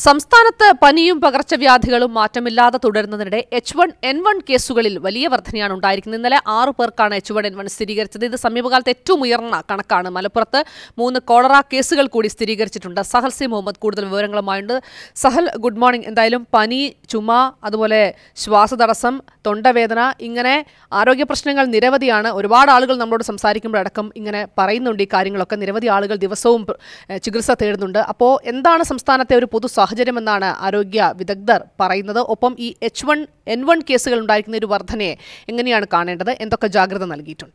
സംസ്ഥാനത്ത് പനിയും പകർച്ചവ്യാധികളും മാറ്റമില്ലാതെ തുടരുന്നതിനിടെ എച്ച് വൺ എൻ വൺ കേസുകളിൽ വലിയ വർധനയാണ് ഉണ്ടായിരിക്കുന്നത് ഇന്നലെ ആറു പേർക്കാണ് എച്ച് വൺ എൻ വൺ സ്ഥിരീകരിച്ചത് ഇത് സമീപകാലത്ത് ഏറ്റവും ഉയർന്ന കണക്കാണ് മലപ്പുറത്ത് മൂന്ന് കോളറ കേസുകൾ കൂടി സ്ഥിരീകരിച്ചിട്ടുണ്ട് സഹൽ സി മുഹമ്മദ് കൂടുതൽ വിവരങ്ങളുമായുണ്ട് സഹൽ ഗുഡ് മോർണിംഗ് എന്തായാലും പനി ചുമ അതുപോലെ ശ്വാസതടസ്സം തൊണ്ടവേദന ഇങ്ങനെ ആരോഗ്യ പ്രശ്നങ്ങൾ നിരവധിയാണ് ഒരുപാട് ആളുകൾ നമ്മളോട് സംസാരിക്കുമ്പോഴടക്കം ഇങ്ങനെ പറയുന്നുണ്ട് ഈ കാര്യങ്ങളൊക്കെ നിരവധി ആളുകൾ ദിവസവും ഏഹ്, ചികിത്സ തേടുന്നുണ്ട് അപ്പോൾ എന്താണ് സംസ്ഥാനത്തെ ഒരു പൊതു സാഹചര്യമെന്നാണ് ആരോഗ്യ വിദഗ്ധർ പറയുന്നത് ഒപ്പം ഈ എച്ച് വൺ എൻ വൺ കേസുകൾ ഉണ്ടായിരിക്കുന്ന ഒരു വർധനയെ എങ്ങനെയാണ് കാണേണ്ടത് എന്തൊക്കെ ജാഗ്രത നൽകിയിട്ടുണ്ട്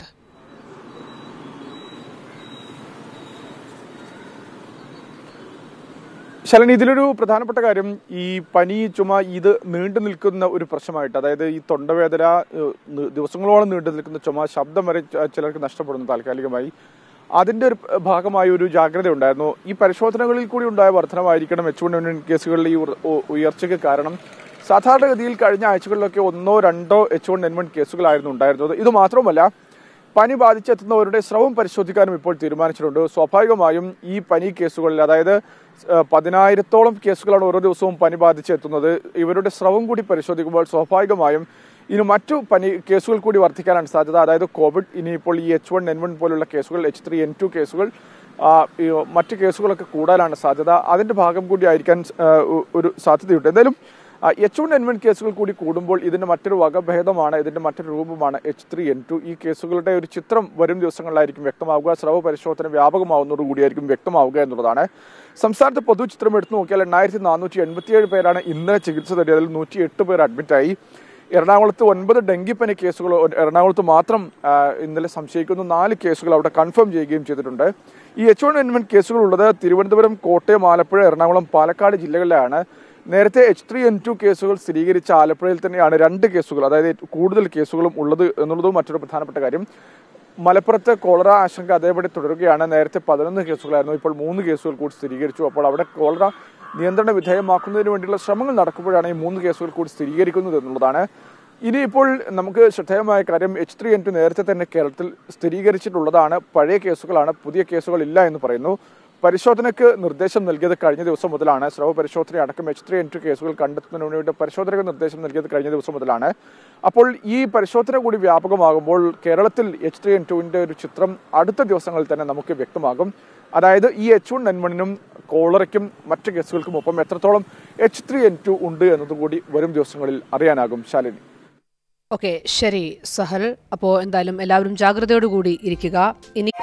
ശരണി ഇതിലൊരു പ്രധാനപ്പെട്ട കാര്യം ഈ പനി ചുമ ഇത് നീണ്ടു നിൽക്കുന്ന ഒരു പ്രശ്നമായിട്ട് അതായത് ഈ തൊണ്ടവേദന ഏഹ്, നി- ദിവസങ്ങളോളം നീണ്ടു നിൽക്കുന്ന ചുമ ശബ്ദം വരെ ച- ചിലർക്ക് നഷ്ടപ്പെടുന്നു താൽക്കാലികമായി അതിന്റെ ഒരു ഭാഗമായ ഒരു ജാഗ്രത ഉണ്ടായിരുന്നു ഈ പരിശോധനകളിൽ കൂടി ഉണ്ടായ വർധനമായിരിക്കണം എച്ച് വൺ എൻ വൺ കേസുകളിൽ ഈ ഉയർ- ഉ- ഉയർച്ചയ്ക്ക് കാരണം സാധാരണഗതിയിൽ കഴിഞ്ഞ ആഴ്ചകളിലൊക്കെ ഒന്നോ രണ്ടോ എച്ച് വൺ എൻ വൺ കേസുകളായിരുന്നു ഉണ്ടായിരുന്നത് ഇത് മാത്രമല്ല പനി ബാധിച്ചെത്തുന്നവരുടെ സ്രവം പരിശോധിക്കാനും ഇപ്പോൾ തീരുമാനിച്ചിട്ടുണ്ട് സ്വാഭാവികമായും ഈ പനി കേസുകളിൽ അതായത് ഏഹ്, പതിനായിരത്തോളം കേസുകളാണ് ഓരോ ദിവസവും പനി ബാധിച്ചെത്തുന്നത് ഇവരുടെ സ്രവം കൂടി പരിശോധിക്കുമ്പോൾ സ്വാഭാവികമായും ഇനി മറ്റു പനി കേസുകൾ കൂടി വർദ്ധിക്കാനാണ് സാധ്യത അതായത് കോവിഡ് ഇനിയിപ്പോൾ ഈ എച്ച് വൺ എൻ വൺ പോലുള്ള കേസുകൾ എച്ച് ത്രീ എൻ ടു കേസുകൾ ആ, ഈ മറ്റ് കേസുകളൊക്കെ കൂടാനാണ് സാധ്യത അതിന്റെ ഭാഗം കൂടി ആയിരിക്കാൻ ആ, ഒ- ഒരു സാധ്യതയുണ്ട് എന്തായാലും എച്ച് വൺ എൻ വൺ കേസുകൾ കൂടി കൂടുമ്പോൾ ഇതിന്റെ മറ്റൊരു വകഭേദമാണ് ഇതിന്റെ മറ്റൊരു രൂപമാണ് എച്ച് ത്രീ എൻ ടു ഈ കേസുകളുടെ ഒരു ചിത്രം വരും ദിവസങ്ങളിലായിരിക്കും വ്യക്തമാവുക സ്രവ പരിശോധന വ്യാപകമാവുന്നതോടുകൂടിയായിരിക്കും വ്യക്തമാവുക എന്നുള്ളതാണ് സംസ്ഥാനത്ത് പൊതുചിത്രം എടുത്തു നോക്കിയാൽ എണ്ണായിരത്തി നാനൂറ്റി എൺപത്തിയേഴ് പേരാണ് ഇന്നലെ ചികിത്സ തേടിയത് അതിൽ നൂറ്റി എട്ട് പേർ അഡ്മിറ്റായി എറണാകുളത്ത് ഒൻപത് ഡെങ്കിപ്പനി കേസുകൾ എറണാകുളത്ത് മാത്രം ആ, ഇന്നലെ സംശയിക്കുന്ന നാല് കേസുകൾ അവിടെ കൺഫേം ചെയ്യുകയും ചെയ്തിട്ടുണ്ട് ഈ എച്ച് വൺ എൻ വൺ കേസുകൾ ഉള്ളത് തിരുവനന്തപുരം കോട്ടയം ആലപ്പുഴ എറണാകുളം പാലക്കാട് ജില്ലകളിലാണ് നേരത്തെ എച്ച് ത്രീ എൻ ടു കേസുകൾ സ്ഥിരീകരിച്ച ആലപ്പുഴയിൽ തന്നെയാണ് രണ്ട് കേസുകൾ അതായത് കൂടുതൽ കേസുകളും ഉള്ളത് എന്നുള്ളതും മറ്റൊരു പ്രധാനപ്പെട്ട കാര്യം മലപ്പുറത്ത് കോളറ ആശങ്ക അതേപടി തുടരുകയാണ് നേരത്തെ പതിനൊന്ന് കേസുകളായിരുന്നു ഇപ്പോൾ മൂന്ന് കേസുകൾ കൂടി സ്ഥിരീകരിച്ചു അപ്പോൾ അവിടെ കോളറ നിയന്ത്രണ വിധേയമാക്കുന്നതിന് വേണ്ടിയുള്ള ശ്രമങ്ങൾ നടക്കുമ്പോഴാണ് ഈ മൂന്ന് കേസുകൾ കൂടി സ്ഥിരീകരിക്കുന്നത് എന്നുള്ളതാണ് ഇനിയിപ്പോൾ നമുക്ക് ശ്രദ്ധേയമായ കാര്യം എച്ച് ത്രീ എൻ ടു നേരത്തെ തന്നെ കേരളത്തിൽ സ്ഥിരീകരിച്ചിട്ടുള്ളതാണ് പഴയ കേസുകളാണ് പുതിയ കേസുകൾ ഇല്ല എന്ന് പറയുന്നു പരിശോധനയ്ക്ക് നിർദ്ദേശം നൽകിയത് കഴിഞ്ഞ ദിവസം മുതലാണ് സ്രവ പരിശോധന അടക്കം എച്ച് ത്രീ എൻ ടു കേസുകൾ കണ്ടെത്തുന്നതിന് വേണ്ടി പരിശോധനയ്ക്ക് നിർദ്ദേശം നൽകിയത് കഴിഞ്ഞ ദിവസം മുതലാണ് അപ്പോൾ ഈ പരിശോധന കൂടി വ്യാപകമാകുമ്പോൾ കേരളത്തിൽ എച്ച് ത്രീ എൻ ടുവിന്റെ ഒരു ചിത്രം അടുത്ത ദിവസങ്ങളിൽ തന്നെ നമുക്ക് വ്യക്തമാകും അതായത് ഈ എച്ച് വൺ എൻ വണ്ണിനും കോളറയ്ക്കും മറ്റ് കേസുകൾക്കും ഒപ്പം എത്രത്തോളം എച്ച് ത്രീ എൻ ടു ഉണ്ട് എന്നതുകൂടി വരും ദിവസങ്ങളിൽ അറിയാനാകും ശാലിനി ഓക്കെ ശരി സഹൽ അപ്പോൾ എന്തായാലും എല്ലാവരും ജാഗ്രതയോടുകൂടി ഇരിക്കുക ഇനി